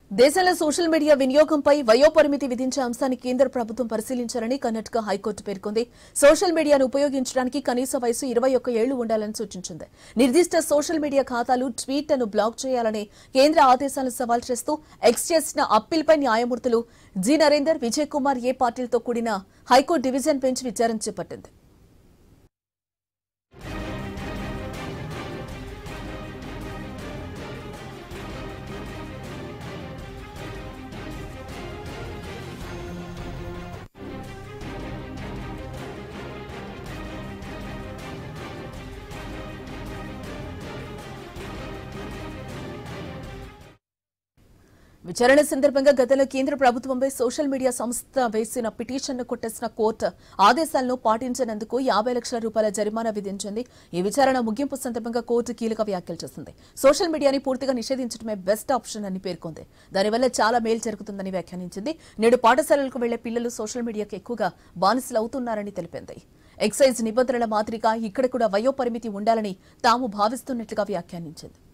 దేశంలో social media వినియోగంపై వయోపరిమితి విధించే అంశాన్ని కేంద్ర ప్రభుత్వం పరిశీలించాలని కర్ణాటక హైకోర్టు పేర్కొంది సోషల్ మీడియాను ఉపయోగించడానికి కనీస వయసు ఇరవై ఒక్క ఏళ్లు ఉండాలని సూచించింది నిర్దిష్ట సోషల్ మీడియా ఖాతాలు ట్వీట్లను బ్లాక్ చేయాలనే కేంద్ర ఆదేశాలను సవాల్ చేస్తూ ఎక్స్ చేసిన అప్పీల్పై న్యాయమూర్తులు జి నరేందర్ విజయ్ కుమార్ ఏ పాటిల్తో కూడిన హైకోర్టు డివిజన్ బెంచ్ విచారణ చేపట్టింది విచారణ సందర్భంగా గతంలో కేంద్ర ప్రభుత్వంపై సోషల్ మీడియా సంస్థ వేసిన పిటిషన్ను కొట్టేసిన కోర్టు ఆదేశాలను పాటించినందుకు యాభై లక్షల రూపాయల జరిమానా విధించింది ఈ విచారణ ముగింపు సందర్భంగా కోర్టు కీలక వ్యాఖ్యలు చేసింది సోషల్ మీడియాని పూర్తిగా నిషేధించడమే బెస్ట్ ఆప్షన్ అని పేర్కొంది దానివల్ల చాలా మేలు జరుగుతుందని వ్యాఖ్యానించింది నేడు పాఠశాలలకు వెళ్లే పిల్లలు సోషల్ మీడియాకి ఎక్కువగా బానిసలు అవుతున్నారని తెలిపింది ఎక్సైజ్ నిబంధనల మాదిరిగా ఇక్కడ కూడా వయోపరిమితి ఉండాలని తాము భావిస్తున్నట్లుగా వ్యాఖ్యానించింది